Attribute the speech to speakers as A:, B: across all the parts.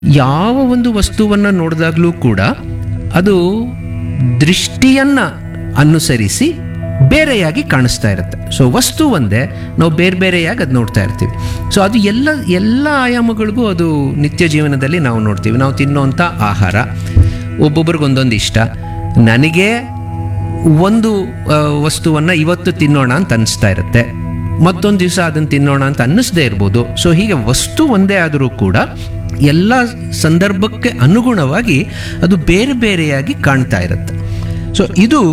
A: ಯಾವ ಒಂದು ವಸ್ತುವನ್ನು ನೋಡಿದಾಗಲೂ ಕೂಡ ಅದು ದೃಷ್ಟಿಯನ್ನ ಅನುಸರಿಸಿ ಬೇರೆಯಾಗಿ ಕಾಣಿಸ್ತಾ ಇರುತ್ತೆ ಸೊ ವಸ್ತು ಒಂದೇ ನಾವು ಬೇರೆ ಬೇರೆಯಾಗಿ ಅದು ನೋಡ್ತಾ ಇರ್ತೀವಿ ಸೊ ಅದು ಎಲ್ಲ ಎಲ್ಲ ಆಯಾಮಗಳಿಗೂ ಅದು ನಿತ್ಯ ಜೀವನದಲ್ಲಿ ನಾವು ನೋಡ್ತೀವಿ ನಾವು ತಿನ್ನೋವಂಥ ಆಹಾರ ಒಬ್ಬೊಬ್ರಿಗೆ ಒಂದೊಂದು ಇಷ್ಟ ನನಗೆ ಒಂದು ವಸ್ತುವನ್ನು ಇವತ್ತು ತಿನ್ನೋಣ ಅಂತ ಅನಿಸ್ತಾ ಇರುತ್ತೆ ಮತ್ತೊಂದು ದಿವಸ ಅದನ್ನು ತಿನ್ನೋಣ ಅಂತ ಅನ್ನಿಸದೇ ಇರ್ಬೋದು ಸೊ ಹೀಗೆ ವಸ್ತು ಒಂದೇ ಆದರೂ ಕೂಡ ಎಲ್ಲ ಸಂದರ್ಭಕ್ಕೆ ಅನುಗುಣವಾಗಿ ಅದು ಬೇರೆ ಬೇರೆಯಾಗಿ ಕಾಣ್ತಾ ಇರುತ್ತೆ ಸೊ ಇದು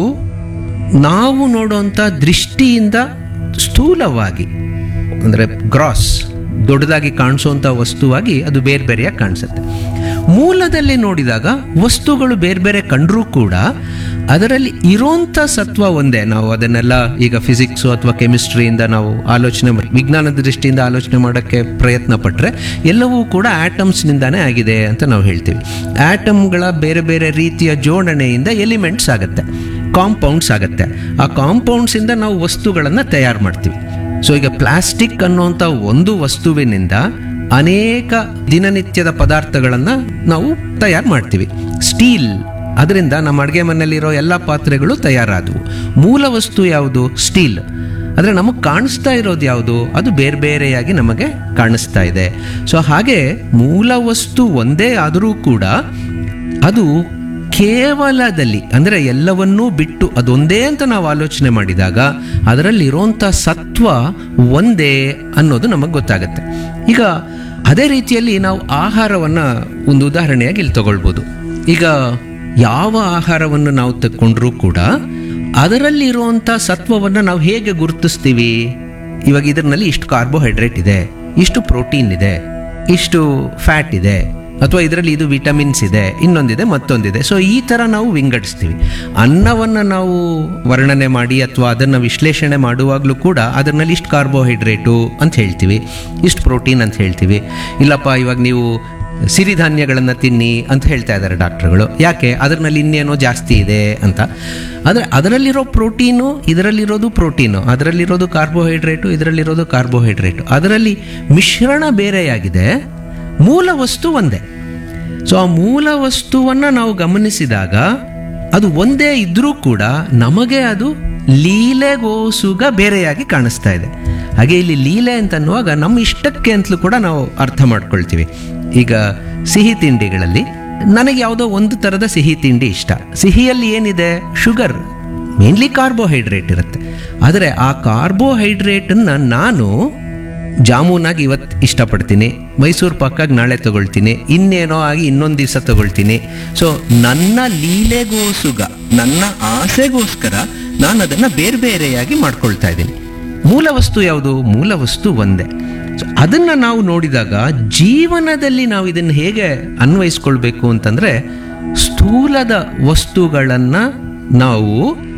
A: ನಾವು ನೋಡುವಂಥ ದೃಷ್ಟಿಯಿಂದ ಸ್ಥೂಲವಾಗಿ ಅಂದರೆ ಗ್ರಾಸ್ ದೊಡ್ಡದಾಗಿ ಕಾಣಿಸುವಂಥ ವಸ್ತುವಾಗಿ ಅದು ಬೇರೆ ಬೇರೆಯಾಗಿ ಕಾಣಿಸುತ್ತೆ ಮೂಲದಲ್ಲಿ ನೋಡಿದಾಗ ವಸ್ತುಗಳು ಬೇರೆ ಬೇರೆ ಕಂಡರೂ ಕೂಡ ಅದರಲ್ಲಿ ಇರೋಂಥ ಸತ್ವ ಒಂದೇ ನಾವು ಅದನ್ನೆಲ್ಲ ಈಗ ಫಿಸಿಕ್ಸು ಅಥವಾ ಕೆಮಿಸ್ಟ್ರಿಯಿಂದ ನಾವು ಆಲೋಚನೆ ಮಾಡಿ ವಿಜ್ಞಾನದ ದೃಷ್ಟಿಯಿಂದ ಆಲೋಚನೆ ಮಾಡೋಕ್ಕೆ ಪ್ರಯತ್ನ ಪಟ್ಟರೆ ಎಲ್ಲವೂ ಕೂಡ ಆಟಮ್ಸ್ನಿಂದಾನೇ ಆಗಿದೆ ಅಂತ ನಾವು ಹೇಳ್ತೀವಿ ಆಟಮ್ಗಳ ಬೇರೆ ಬೇರೆ ರೀತಿಯ ಜೋಡಣೆಯಿಂದ ಎಲಿಮೆಂಟ್ಸ್ ಆಗುತ್ತೆ ಕಾಂಪೌಂಡ್ಸ್ ಆಗುತ್ತೆ ಆ ಕಾಂಪೌಂಡ್ಸಿಂದ ನಾವು ವಸ್ತುಗಳನ್ನು ತಯಾರು ಮಾಡ್ತೀವಿ ಸೊ ಈಗ ಪ್ಲಾಸ್ಟಿಕ್ ಅನ್ನುವಂಥ ಒಂದು ವಸ್ತುವಿನಿಂದ ಅನೇಕ ದಿನನಿತ್ಯದ ಪದಾರ್ಥಗಳನ್ನು ನಾವು ತಯಾರು ಮಾಡ್ತೀವಿ ಸ್ಟೀಲ್ ಅದರಿಂದ ನಮ್ಮ ಅಡುಗೆ ಮನೆಯಲ್ಲಿರೋ ಎಲ್ಲ ಪಾತ್ರೆಗಳು ತಯಾರಾದವು ಮೂಲ ವಸ್ತು ಯಾವುದು ಸ್ಟೀಲ್ ಆದರೆ ನಮಗೆ ಕಾಣಿಸ್ತಾ ಇರೋದು ಯಾವುದು ಅದು ಬೇರೆ ಬೇರೆಯಾಗಿ ನಮಗೆ ಕಾಣಿಸ್ತಾ ಇದೆ ಸೊ ಹಾಗೆ ಮೂಲ ವಸ್ತು ಒಂದೇ ಆದರೂ ಕೂಡ ಅದು ಕೇವಲದಲ್ಲಿ ಅಂದರೆ ಎಲ್ಲವನ್ನೂ ಬಿಟ್ಟು ಅದೊಂದೇ ಅಂತ ನಾವು ಆಲೋಚನೆ ಮಾಡಿದಾಗ ಅದರಲ್ಲಿರುವಂಥ ಸತ್ವ ಒಂದೇ ಅನ್ನೋದು ನಮಗೆ ಗೊತ್ತಾಗುತ್ತೆ ಈಗ ಅದೇ ರೀತಿಯಲ್ಲಿ ನಾವು ಆಹಾರವನ್ನು ಒಂದು ಉದಾಹರಣೆಯಾಗಿ ಇಲ್ಲಿ ತಗೊಳ್ಬೋದು ಈಗ ಯಾವ ಆಹಾರವನ್ನು ನಾವು ತಗೊಂಡ್ರೂ ಕೂಡ ಅದರಲ್ಲಿರುವಂಥ ಸತ್ವವನ್ನು ನಾವು ಹೇಗೆ ಗುರುತಿಸ್ತೀವಿ ಇವಾಗ ಇದರಲ್ಲಿ ಇಷ್ಟು ಕಾರ್ಬೋಹೈಡ್ರೇಟ್ ಇದೆ ಇಷ್ಟು ಪ್ರೋಟೀನ್ ಇದೆ ಇಷ್ಟು ಫ್ಯಾಟ್ ಇದೆ ಅಥವಾ ಇದರಲ್ಲಿ ಇದು ವಿಟಮಿನ್ಸ್ ಇದೆ ಇನ್ನೊಂದಿದೆ ಮತ್ತೊಂದಿದೆ ಸೊ ಈ ಥರ ನಾವು ವಿಂಗಡಿಸ್ತೀವಿ ಅನ್ನವನ್ನು ನಾವು ವರ್ಣನೆ ಮಾಡಿ ಅಥವಾ ಅದನ್ನು ವಿಶ್ಲೇಷಣೆ ಮಾಡುವಾಗಲೂ ಕೂಡ ಅದರಲ್ಲಿ ಇಷ್ಟು ಕಾರ್ಬೋಹೈಡ್ರೇಟು ಅಂತ ಹೇಳ್ತೀವಿ ಇಷ್ಟು ಪ್ರೋಟೀನ್ ಅಂತ ಹೇಳ್ತೀವಿ ಇಲ್ಲಪ್ಪ ಇವಾಗ ನೀವು ಸಿರಿಧಾನ್ಯಗಳನ್ನು ತಿನ್ನಿ ಅಂತ ಹೇಳ್ತಾ ಇದ್ದಾರೆ ಡಾಕ್ಟ್ರುಗಳು ಯಾಕೆ ಅದರಲ್ಲಿ ಇನ್ನೇನೋ ಜಾಸ್ತಿ ಇದೆ ಅಂತ ಆದರೆ ಅದರಲ್ಲಿರೋ ಪ್ರೋಟೀನು ಇದರಲ್ಲಿರೋದು ಪ್ರೋಟೀನು ಅದರಲ್ಲಿರೋದು ಕಾರ್ಬೋಹೈಡ್ರೇಟು ಇದರಲ್ಲಿರೋದು ಕಾರ್ಬೋಹೈಡ್ರೇಟು ಅದರಲ್ಲಿ ಮಿಶ್ರಣ ಬೇರೆಯಾಗಿದೆ ಮೂಲ ವಸ್ತು ಒಂದೇ ಸೊ ಆ ಮೂಲ ವಸ್ತುವನ್ನು ನಾವು ಗಮನಿಸಿದಾಗ ಅದು ಒಂದೇ ಇದ್ರೂ ಕೂಡ ನಮಗೆ ಅದು ಲೀಲೆಗೋಸುಗ ಬೇರೆಯಾಗಿ ಕಾಣಿಸ್ತಾ ಇದೆ ಹಾಗೆ ಇಲ್ಲಿ ಲೀಲೆ ಅಂತ ಅನ್ನುವಾಗ ನಮ್ಮ ಇಷ್ಟಕ್ಕೆ ಅಂತಲೂ ಕೂಡ ನಾವು ಅರ್ಥ ಮಾಡ್ಕೊಳ್ತೀವಿ ಈಗ ಸಿಹಿ ತಿಂಡಿಗಳಲ್ಲಿ ನನಗೆ ಯಾವುದೋ ಒಂದು ಥರದ ಸಿಹಿ ತಿಂಡಿ ಇಷ್ಟ ಸಿಹಿಯಲ್ಲಿ ಏನಿದೆ ಶುಗರ್ ಮೇನ್ಲಿ ಕಾರ್ಬೋಹೈಡ್ರೇಟ್ ಇರುತ್ತೆ ಆದರೆ ಆ ಕಾರ್ಬೋಹೈಡ್ರೇಟನ್ನು ನಾನು ಜಾಮೂನಾಗಿ ಇವತ್ತು ಇಷ್ಟಪಡ್ತೀನಿ ಮೈಸೂರು ಪಾಕಾಗಿ ನಾಳೆ ತಗೊಳ್ತೀನಿ ಇನ್ನೇನೋ ಆಗಿ ಇನ್ನೊಂದು ದಿವಸ ತಗೊಳ್ತೀನಿ ಸೊ ನನ್ನ ಲೀಲೆಗೋಸುಗ ನನ್ನ ಆಸೆಗೋಸ್ಕರ ನಾನು ಅದನ್ನು ಬೇರೆ ಬೇರೆಯಾಗಿ ಮಾಡ್ಕೊಳ್ತಾ ಇದ್ದೀನಿ ಮೂಲ ವಸ್ತು ಯಾವುದು ಮೂಲ ವಸ್ತು ಒಂದೇ ಸೊ ಅದನ್ನು ನಾವು ನೋಡಿದಾಗ ಜೀವನದಲ್ಲಿ ನಾವು ಇದನ್ನು ಹೇಗೆ ಅನ್ವಯಿಸ್ಕೊಳ್ಬೇಕು ಅಂತಂದರೆ ಸ್ಥೂಲದ ವಸ್ತುಗಳನ್ನು ನಾವು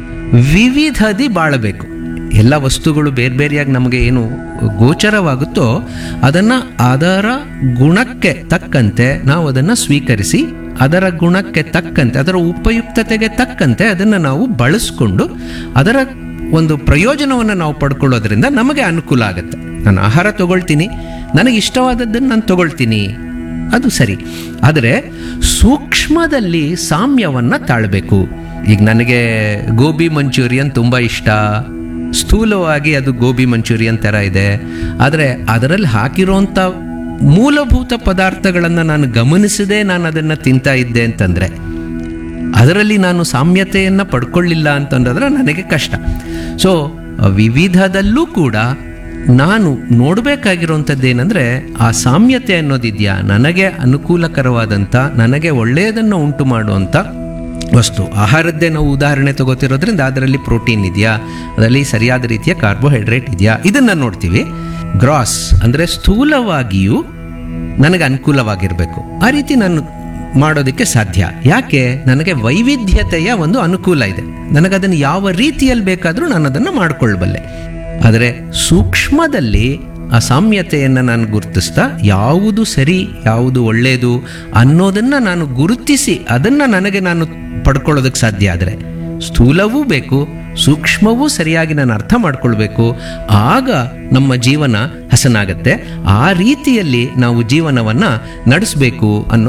A: ವಿವಿಧದಿ ಬಾಳಬೇಕು ಎಲ್ಲ ವಸ್ತುಗಳು ಬೇರೆ ಬೇರೆಯಾಗಿ ನಮಗೆ ಏನು ಗೋಚರವಾಗುತ್ತೋ ಅದನ್ನು ಅದರ ಗುಣಕ್ಕೆ ತಕ್ಕಂತೆ ನಾವು ಅದನ್ನು ಸ್ವೀಕರಿಸಿ ಅದರ ಗುಣಕ್ಕೆ ತಕ್ಕಂತೆ ಅದರ ಉಪಯುಕ್ತತೆಗೆ ತಕ್ಕಂತೆ ಅದನ್ನು ನಾವು ಬಳಸ್ಕೊಂಡು ಅದರ ಒಂದು ಪ್ರಯೋಜನವನ್ನು ನಾವು ಪಡ್ಕೊಳ್ಳೋದ್ರಿಂದ ನಮಗೆ ಅನುಕೂಲ ಆಗುತ್ತೆ ನಾನು ಆಹಾರ ತಗೊಳ್ತೀನಿ ನನಗೆ ಇಷ್ಟವಾದದ್ದನ್ನು ನಾನು ತಗೊಳ್ತೀನಿ ಅದು ಸರಿ ಆದರೆ ಸೂಕ್ಷ್ಮದಲ್ಲಿ ಸಾಮ್ಯವನ್ನು ತಾಳಬೇಕು ಈಗ ನನಗೆ ಗೋಬಿ ಮಂಚೂರಿಯನ್ ತುಂಬ ಇಷ್ಟ ಸ್ಥೂಲವಾಗಿ ಅದು ಗೋಬಿ ಮಂಚೂರಿಯನ್ ಥರ ಇದೆ ಆದರೆ ಅದರಲ್ಲಿ ಹಾಕಿರೋಂಥ ಮೂಲಭೂತ ಪದಾರ್ಥಗಳನ್ನು ನಾನು ಗಮನಿಸದೆ ನಾನು ಅದನ್ನು ತಿಂತಾ ಇದ್ದೆ ಅಂತಂದರೆ ಅದರಲ್ಲಿ ನಾನು ಸಾಮ್ಯತೆಯನ್ನು ಪಡ್ಕೊಳ್ಳಿಲ್ಲ ಅಂತಂದ್ರೆ ನನಗೆ ಕಷ್ಟ ಸೊ ವಿವಿಧದಲ್ಲೂ ಕೂಡ ನಾನು ನೋಡಬೇಕಾಗಿರುವಂಥದ್ದು ಏನಂದರೆ ಆ ಸಾಮ್ಯತೆ ಅನ್ನೋದಿದೆಯಾ ನನಗೆ ಅನುಕೂಲಕರವಾದಂಥ ನನಗೆ ಒಳ್ಳೆಯದನ್ನು ಉಂಟು ಮಾಡುವಂಥ ವಸ್ತು ಆಹಾರದ್ದೇ ನಾವು ಉದಾಹರಣೆ ತಗೋತಿರೋದ್ರಿಂದ ಅದರಲ್ಲಿ ಪ್ರೋಟೀನ್ ಇದೆಯಾ ಅದರಲ್ಲಿ ಸರಿಯಾದ ರೀತಿಯ ಕಾರ್ಬೋಹೈಡ್ರೇಟ್ ಇದೆಯಾ ಇದನ್ನು ನೋಡ್ತೀವಿ ಗ್ರಾಸ್ ಅಂದರೆ ಸ್ಥೂಲವಾಗಿಯೂ ನನಗೆ ಅನುಕೂಲವಾಗಿರಬೇಕು ಆ ರೀತಿ ನಾನು ಮಾಡೋದಕ್ಕೆ ಸಾಧ್ಯ ಯಾಕೆ ನನಗೆ ವೈವಿಧ್ಯತೆಯ ಒಂದು ಅನುಕೂಲ ಇದೆ ನನಗದನ್ನು ಯಾವ ರೀತಿಯಲ್ಲಿ ಬೇಕಾದರೂ ನಾನು ಅದನ್ನು ಮಾಡಿಕೊಳ್ಳಬಲ್ಲೆ ಆದರೆ ಸೂಕ್ಷ್ಮದಲ್ಲಿ ಆ ಸಾಮ್ಯತೆಯನ್ನು ನಾನು ಗುರುತಿಸ್ತಾ ಯಾವುದು ಸರಿ ಯಾವುದು ಒಳ್ಳೆಯದು ಅನ್ನೋದನ್ನು ನಾನು ಗುರುತಿಸಿ ಅದನ್ನು ನನಗೆ ನಾನು ಪಡ್ಕೊಳ್ಳೋದಕ್ಕೆ ಸಾಧ್ಯ ಆದರೆ ಸ್ಥೂಲವೂ ಬೇಕು ಸೂಕ್ಷ್ಮವೂ ಸರಿಯಾಗಿ ನಾನು ಅರ್ಥ ಮಾಡ್ಕೊಳ್ಬೇಕು ಆಗ ನಮ್ಮ ಜೀವನ ಹಸನಾಗತ್ತೆ ಆ ರೀತಿಯಲ್ಲಿ ನಾವು ಜೀವನವನ್ನು ನಡೆಸಬೇಕು ಅನ್ನೋ